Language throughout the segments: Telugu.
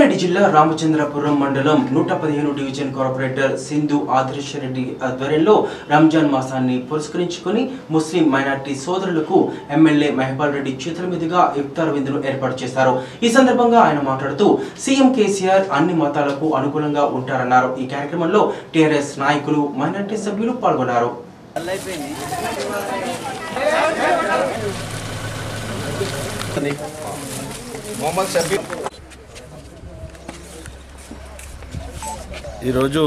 రంగారెడ్డి జిల్లా రామచంద్రపురం మండలం నూట పదిహేను డివిజన్ కార్పొరేటర్ సింధు ఆదర్శ రెడ్డి ఆధ్వర్యంలో రంజాన్ మాసాన్ని పురస్కరించుకొని ముస్లిం మైనార్టీ సోదరులకు ఎమ్మెల్యే మహిపాల్ రెడ్డి చేతుల మీదుగా ఇఫ్తార్ విందును ఏర్పాటు చేశారు ఈ సందర్భంగా ఆయన మాట్లాడుతూ సీఎం కేసీఆర్ అన్ని మతాలకు అనుకూలంగా ఉంటారన్నారు ఈ కార్యక్రమంలో టీఆర్ఎస్ నాయకులు మైనార్టీ సభ్యులు పాల్గొన్నారు మొహమ్మద్ షఫీ ఈరోజు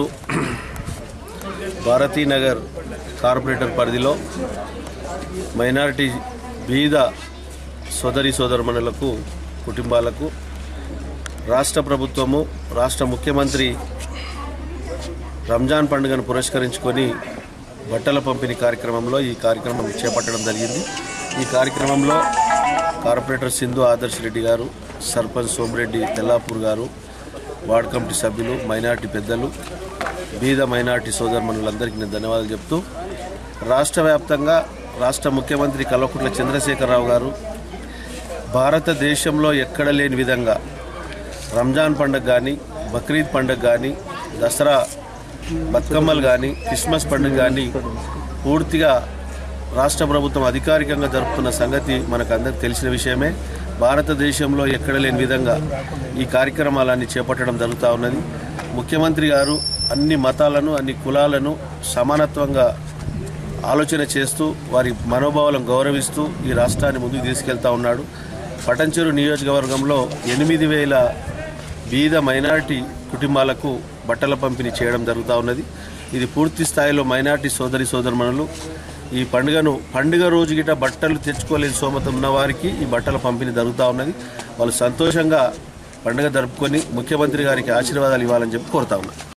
భారతీనగర్ కార్పొరేటర్ పరిధిలో మైనారిటీ బీద సోదరి సోదరుమణులకు కుటుంబాలకు రాష్ట్ర ప్రభుత్వము రాష్ట్ర ముఖ్యమంత్రి రంజాన్ పండుగను పురస్కరించుకొని బట్టల పంపిణీ కార్యక్రమంలో ఈ కార్యక్రమం చేపట్టడం జరిగింది ఈ కార్యక్రమంలో కార్పొరేటర్ సింధు ఆదర్శ్ రెడ్డి గారు సర్పంచ్ సోమిరెడ్డి తెల్లాపూర్ గారు వార్డ్ కమిటీ సభ్యులు మైనార్టీ పెద్దలు బీద మైనార్టీ సోదరుమణులందరికీ నేను ధన్యవాదాలు చెప్తూ రాష్ట్ర వ్యాప్తంగా రాష్ట్ర ముఖ్యమంత్రి కల్వకుంట్ల చంద్రశేఖరరావు గారు భారతదేశంలో ఎక్కడ లేని విధంగా రంజాన్ పండుగ కానీ బక్రీద్ పండుగ కానీ దసరా బతుకమ్మలు కానీ క్రిస్మస్ పండుగ కానీ పూర్తిగా రాష్ట్ర ప్రభుత్వం అధికారికంగా జరుపుతున్న సంగతి మనకు అందరికి తెలిసిన విషయమే భారతదేశంలో ఎక్కడ లేని విధంగా ఈ కార్యక్రమాలన్నీ చేపట్టడం జరుగుతూ ఉన్నది ముఖ్యమంత్రి గారు అన్ని మతాలను అన్ని కులాలను సమానత్వంగా ఆలోచన చేస్తూ వారి మనోభావాలను గౌరవిస్తూ ఈ రాష్ట్రాన్ని ముందుకు తీసుకెళ్తా ఉన్నాడు పటంచెరు నియోజకవర్గంలో ఎనిమిది వేల బీద మైనారిటీ కుటుంబాలకు బట్టల పంపిణీ చేయడం జరుగుతూ ఉన్నది ఇది పూర్తి స్థాయిలో మైనారిటీ సోదరి సోదరుమణులు ఈ పండుగను పండుగ రోజు గిట బట్టలు తెచ్చుకోలేని సోమత ఉన్న వారికి ఈ బట్టల పంపిణీ జరుగుతూ ఉన్నది వాళ్ళు సంతోషంగా పండుగ జరుపుకొని ముఖ్యమంత్రి గారికి ఆశీర్వాదాలు ఇవ్వాలని చెప్పి కోరుతా ఉన్నారు